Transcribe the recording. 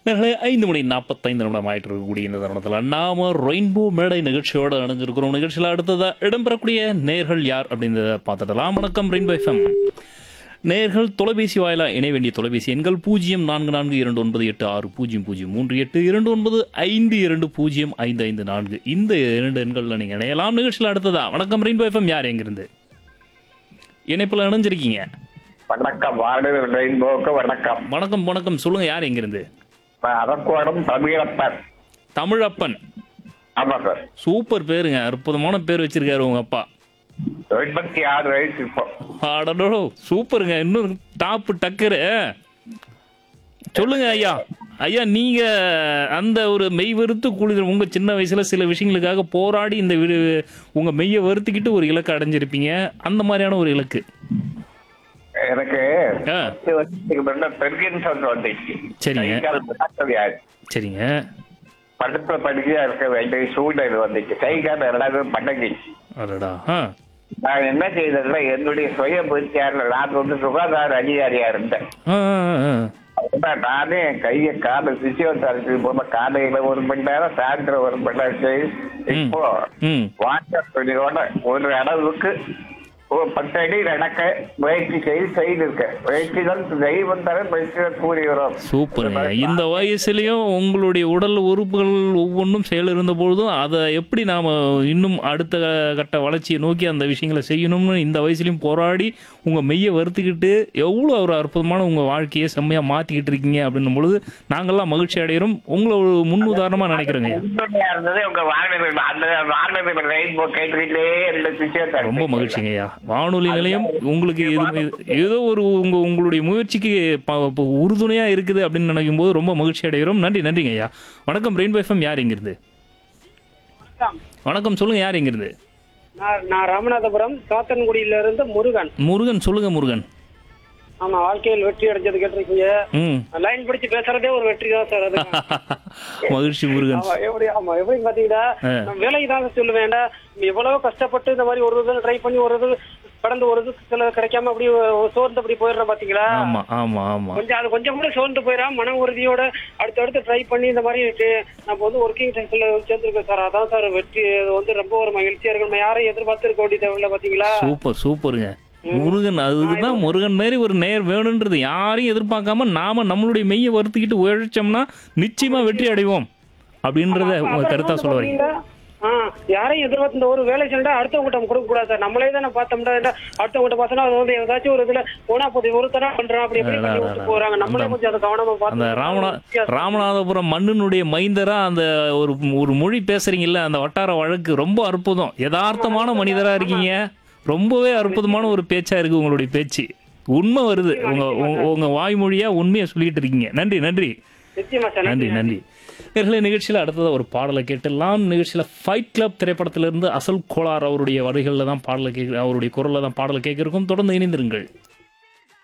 நேர்களே ஐந்து மணி நாற்பத்தைந்து நிமிடம் ஆயிட்டு இருக்கக்கூடிய இந்த தருணத்தில் நாம ரெயின்போ மேடை நிகழ்ச்சியோட அணைஞ்சிருக்கிறோம் நிகழ்ச்சியில் அடுத்ததா இடம்பெறக்கூடிய நேர்கள் யார் அப்படின்றத பார்த்துடலாம் வணக்கம் ரெயின்போ எஃப்எம் நேர்கள் தொலைபேசி வாயிலா இணைய வேண்டிய தொலைபேசி எண்கள் பூஜ்ஜியம் நான்கு நான்கு இரண்டு ஒன்பது எட்டு ஆறு பூஜ்ஜியம் பூஜ்ஜியம் மூன்று எட்டு இரண்டு ஒன்பது ஐந்து இரண்டு பூஜ்ஜியம் ஐந்து ஐந்து நான்கு இந்த இரண்டு எண்களில் நீங்கள் இணையலாம் நிகழ்ச்சியில் அடுத்ததா வணக்கம் ரெயின்போ எஃப்எம் யார் எங்கிருந்து இணைப்பில் இணைஞ்சிருக்கீங்க வணக்கம் வார்டு ரெயின்போக்கு வணக்கம் வணக்கம் வணக்கம் சொல்லுங்க யார் எங்கிருந்து நான் அரக்கோணம் தமிழப்பன் தமிழப்பன் ஆமா சார் சூப்பர் பேருங்க அற்புதமான பேர் வச்சிருக்காரு உங்க அப்பா எண்பத்தி ஆறு வயசு இப்போ அடடோ சூப்பருங்க இன்னும் டாப்பு டக்கரு சொல்லுங்க ஐயா ஐயா நீங்க அந்த ஒரு மெய் வெறுத்து குளிர் உங்க சின்ன வயசுல சில விஷயங்களுக்காக போராடி இந்த வீடு உங்க மெய்யை வருத்திக்கிட்டு ஒரு இலக்கு அடைஞ்சிருப்பீங்க அந்த மாதிரியான ஒரு இலக்கு எனக்கு ஆ பத்து வருஷத்துக்கு முன்ன பெர்கின்சன் வந்துச்சு சரிங்க. கை கால் முடக்கவியாச்சு. சரிங்க படுத்த படிக்கையா இருக்க வேண்டிய சூழ்நிலை வந்துச்சு கை கால் எல்லாமே படங்கிச்சு அடடா ஆ நான் என்ன செய்ததுன்னா என்னுடைய சுய முயற்சியாளர் நான் வந்து சுகாதார அதிகாரியா இருந்தேன் ஆ, ஆ, ஆ. அப்பதான் நானே என் கையை காலை பிசியோதெரபி போல காலையில ஒரு மணி நேரம் சாயந்தரம் ஒரு மணி நேரம் செய்து இப்போ ம் வாட்டர் துணியோட ஒரு அளவுக்கு ஒரு பத்து அடி நடக்க முயற்சி செய்து செய்திருக்கேன் முயற்சி தான் தெய்வம் தர முயற்சி தான் கூறி வரும் சூப்பருங்க இந்த வயசுலயும் உங்களுடைய உடல் உறுப்புகள் ஒவ்வொன்றும் செயல் இருந்த பொழுதும் அதை எப்படி நாம இன்னும் அடுத்த கட்ட வளர்ச்சியை நோக்கி அந்த விஷயங்களை செய்யணும்னு இந்த வயசுலயும் போராடி உங்க மெய்யை வருத்திக்கிட்டு எவ்வளோ ஒரு அற்புதமான உங்க வாழ்க்கையை செம்மையா மாத்திக்கிட்டு இருக்கீங்க அப்படின்னும் பொழுது நாங்கெல்லாம் மகிழ்ச்சி அடைகிறோம் உங்களை ஒரு முன் உதாரணமா நினைக்கிறோங்க உண்மையா இருந்தது உங்க வாகன அந்த வாகன ரெயின்போ கேட்டுக்கிட்டே இருந்த பிசியோதெரபி ரொம்ப மகிழ்ச்சிங்க ஐயா வானொலி நிலையம் உங்களுக்கு இது- ஏதோ ஒரு உங்க உங்களுடைய முயற்சிக்கு ப- ப- உறுதுணையா இருக்குது அப்படின்னு நினைக்கும் போது ரொம்ப மகிழ்ச்சி அடைகிறோம் நன்றி நன்றிங்க ஐயா வணக்கம் ரெயின்போ எஃப்எம் யார் எங்கிருந்து வணக்கம் சொல்லுங்க யார் எங்கிருந்து நான் நான் ராமநாதபுரம் சாத்தன்குடியில இருந்து முருகன் முருகன் சொல்லுங்க முருகன் ஆமா வாழ்க்கையில் வெற்றி அடைஞ்சது கேட்டிருக்கீங்க ம் லைன் பிடிச்சு பேசுறதே ஒரு வெற்றி தான் சார் அது மகிழ்ச்சி முருகன் ஆமா எப்படி ஆமா எப்படி பாத்தீங்கன்னா ஆ. நான் வேலைக்கு தான் சொல்லுவேன் ஏன்டா, எவ்வளவு கஷ்டப்பட்டு இந்த மாதிரி ஒரு இது ட்ரை பண்ணி ஒரு இது கடந்து ஒரு இது சில கிடைக்காம அப்படி சோர்ந்து அப்படி போயிடுறோம் பாத்தீங்களா ஆமா ஆமா ஆமா கொஞ்சம் அது கொஞ்சம் கூட சோர்ந்து போயிடாம மன உறுதியோட அடுத்தடுத்து ட்ரை பண்ணி இந்த மாதிரி டு- நம்ம வந்து ஒர்க்கிங் டென்ஷன்ல சேர்ந்துருக்கோம் சார் அதான் சார் வெற்றி அது வந்து ரொம்ப ஒரு மகிழ்ச்சியா இருக்கு நம்ம யாரையும் எதிர்பார்த்து இருக்க வேண்டிய தேவையில்ல பாத்தீங்களா சூப்பர் சூப்பருங்க முருகன் அதுதான் முருகன் மாதிரி ஒரு நேர் வேணுன்றது யாரையும் எதிர்பார்க்காம நாம நம்மளுடைய மெய்யை வருத்திக்கிட்டு உழைச்சோம்னா நிச்சயமா வெற்றி அடைவோம் அப்படின்றத உங்க கருத்தா சொல்ல வரீங்க ஆ, யாரையும் எதிர்பார்த்து இந்த ஒரு வேலை செஞ்சா அடுத்தவங்கிட்ட நம்ம கொடுக்க கூடாது சார் நம்மளே தானே பார்த்தோம்னா என்ன, அடுத்தவங்கிட்ட பார்த்தோம்னா அது வந்து ஏதாச்சும் ஒரு இதுல போனா போது ஒரு தரம் பண்றான் அப்படி எப்படி பண்ணி விட்டு போறாங்க நம்மளே கொஞ்சம் அதை கவனமா அந்த பார்த்து ராமநா ராமநாதபுரம் மண்ணினுடைய மைந்தரா அந்த ஒரு ஒரு மொழி பேசுறீங்கல்ல அந்த வட்டார வழக்கு ரொம்ப அற்புதம் யதார்த்தமான மனிதரா இருக்கீங்க ரொம்பவே அற்புதமான ஒரு பேச்சா இருக்கு உங்களுடைய பேச்சு உண்மை வருது உங்க உங்க- உங்க வாய்மொழியா உண்மையை சொல்லிட்டு இருக்கீங்க நன்றி நன்றி நிச்சயமா சார் நன்றி நன்றி நேர்களே நிகழ்ச்சியில் அடுத்ததா ஒரு பாடலை கேட்டுடலாம் நிகழ்ச்சியில் ஃபைட் கிளப் திரைப்படத்திலிருந்து அசல் கோளார் அவருடைய வரிகளில் தான் பாடலை கேட்க அவருடைய குரலில் தான் பாடலை கேட்கிருக்கும் தொடர்ந்து இணைந்திருங்கள்